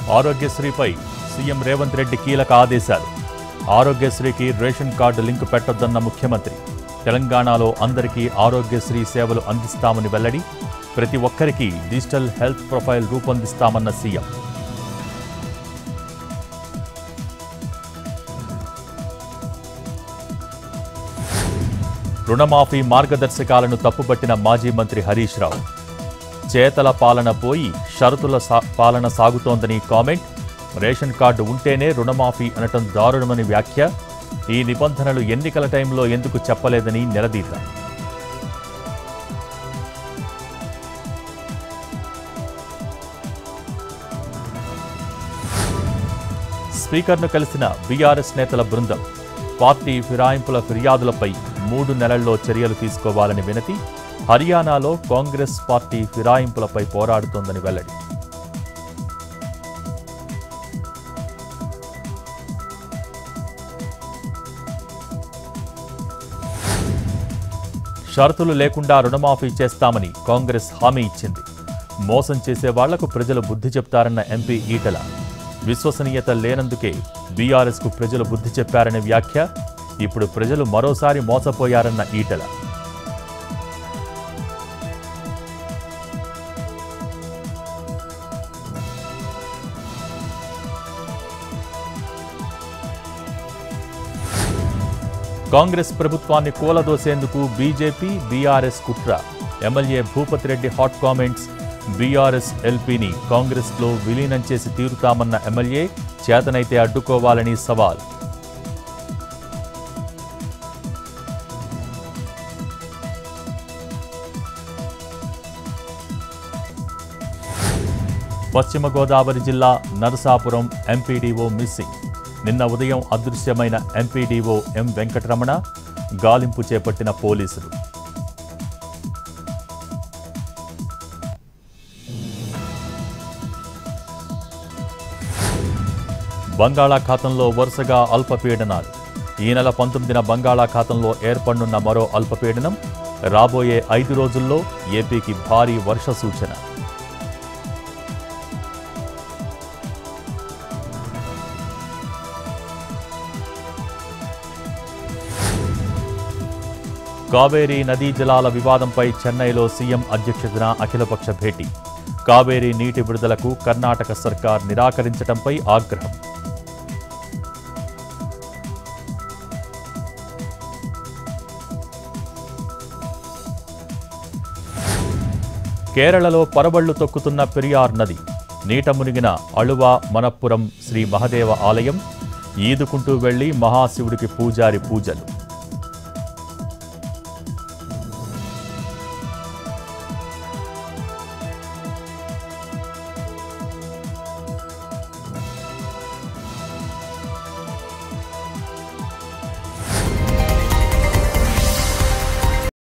ఆరోగ్యశ్రీపై CM Revanth Reddy కీలక ఆదేశాలు ఆరోగ్యశ్రీకి రేషన్ కార్డు లింకు పెట్టొద్దన్న ముఖ్యమంత్రి తెలంగాణలో అందరికీ ఆరోగ్యశ్రీ సేవలు అందిస్తామని వెల్లడి ప్రతి ఒక్కరికి డిజిటల్ హెల్త్ ప్రొఫైల్ రూపొందిస్తామన్న సీఎం రుణమాఫీ మార్గదర్శకాలను తప్పుపట్టిన మాజీ మంత్రి హరీష్ రావు చేతల పాలన పోయి షరతుల సా- పాలన సాగుతోందని కామెంట్ రేషన్ కార్డు ఉంటేనే రుణమాఫీ అనటం దారుణమని వ్యాఖ్య ఈ నిబంధనలు ఎన్నికల టైంలో ఎందుకు చెప్పలేదని నిలదీత స్పీకర్ను కలిసిన బీఆర్ఎస్ నేతల బృందం పార్టీ ఫిరాయింపుల ఫిర్యాదులపై మూడు నెలల్లో చర్యలు తీసుకోవాలని వినతి హర్యానాలో కాంగ్రెస్ పార్టీ ఫిరాయింపులపై పోరాడుతోందని వెల్లడి షరతులు లేకుండా రుణమాఫీ చేస్తామని కాంగ్రెస్ హామీ ఇచ్చింది మోసం చేసే వాళ్లకు ప్రజలు బుద్ధి చెప్తారన్న ఎంపీ ఈటల విశ్వసనీయత లేనందుకే బీఆర్ఎస్కు ప్రజలు బుద్ధి చెప్పారనే వ్యాఖ్య ఇప్పుడు ప్రజలు మరోసారి మోసపోయారన్న ఈటల కాంగ్రెస్ ప్రభుత్వాన్ని కూలదోసేందుకు బీజేపీ బీఆర్ఎస్ కుట్ర MLA Bhupathi Reddy hot comments BRS ఎల్పీని కాంగ్రెస్లో విలీనం చేసి తీరుతామన్న ఎమ్మెల్యే చేతనైతే అడ్డుకోవాలని సవాల్ పశ్చిమ గోదావరి జిల్లా నరసాపురం ఎంపీడీఓ మిస్సింగ్ నిన్న ఉదయం అదృశ్యమైన ఎంపీడీఓ ఎం వెంకటరమణ గాలింపు చేపట్టిన పోలీసులు బంగాళాఖాతంలో వరుసగా అల్పపీడనాలు ఈ నెల పంతొమ్మిదిన బంగాళాఖాతంలో ఏర్పడనున్న మరో అల్పపీడనం రాబోయే ఐదు రోజుల్లో ఏపీకి భారీ వర్ష సూచన కావేరీ నదీ జలాల వివాదంపై చెన్నైలో సీఎం అధ్యక్షతన అఖిలపక్ష భేటీ కావేరీ నీటి విడుదలకు కర్ణాటక సర్కార్ నిరాకరించడంపై ఆగ్రహం కేరళలో పరబళ్లు తొక్కుతున్న పెరియార్ నది నీట మునిగిన అళువ మనప్పురం శ్రీ మహదేవ ఆలయం ఈదుకుంటూ వెళ్లి మహాశివుడికి పూజారి పూజలు